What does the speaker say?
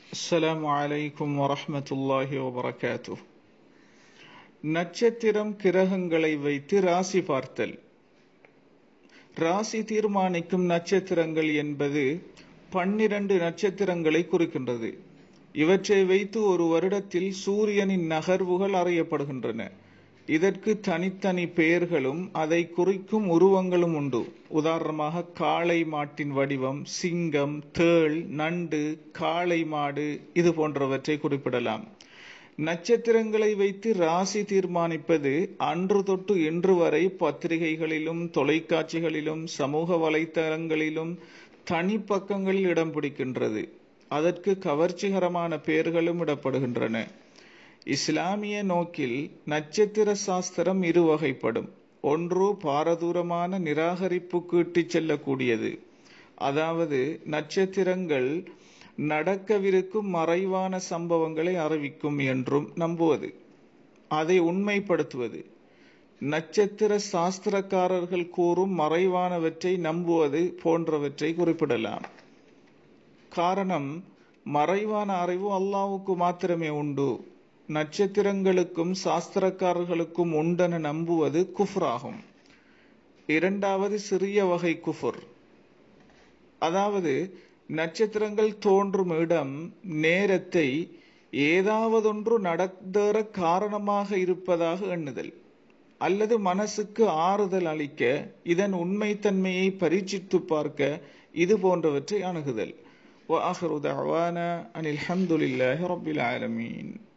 السلام عليكم ورحمة الله وبركاته நட்சத்திரம் கிரகங்களை வைத்து ராசி பார்த்தல் ராசி தீர்மானிக்கும் நட்சத்திரங்கள் என்பது பன்னிரண்டு நட்சத்திரங்களை குறிக்கின்றது இவற்றை வைத்து ஒரு வருடத்தில் சூரியனின் நகர்வுகள் அறியப்படுகின்றன இதற்கு தனித்தனி பெயர்களும் அதை குறிக்கும் உருவங்களும் உண்டு உதாரணமாக காளை மாட்டின் வடிவம் சிங்கம் தேள் நண்டு காளை மாடு இது போன்றவற்றை குறிப்பிடலாம் நட்சத்திரங்களை வைத்து ராசி தீர்மானிப்பது அன்று தொட்டு இன்று வரை பத்திரிகைகளிலும் தொலைக்காட்சிகளிலும் சமூக வலைத்தளங்களிலும் தனிப்பக்கங்களில் இடம் பிடிக்கின்றது அதற்கு கவர்ச்சிகரமான பெயர்களும் இடப்படுகின்றன இஸ்லாமிய நோக்கில் நட்சத்திர சாஸ்திரம் இரு வகைப்படும் ஒன்று பாரதூரமான நிராகரிப்புக்கு இட்டுச் செல்லக்கூடியது அதாவது நட்சத்திரங்கள் நடக்கவிருக்கும் மறைவான சம்பவங்களை அறிவிக்கும் என்றும் நம்புவது அதை உண்மைப்படுத்துவது நட்சத்திர சாஸ்திரக்காரர்கள் கூறும் மறைவானவற்றை நம்புவது போன்றவற்றை குறிப்பிடலாம் காரணம் மறைவான அறிவு அல்லாவுக்கு மாத்திரமே உண்டு நட்சத்திரங்களுக்கும் சாஸ்திரக்காரர்களுக்கும் உண்டென நம்புவது குஃப்ராகும் இரண்டாவது சிறிய வகை குஃபுர் அதாவது நட்சத்திரங்கள் தோன்றும் இடம் நேரத்தை ஏதாவதொன்று நடந்தேற காரணமாக இருப்பதாக எண்ணுதல் அல்லது மனசுக்கு ஆறுதல் அளிக்க இதன் உண்மைத்தன்மையை பரீட்சித்து பார்க்க இது போன்றவற்றை அணுகுதல் وآخر دعوانا أن الحمد لله رب العالمين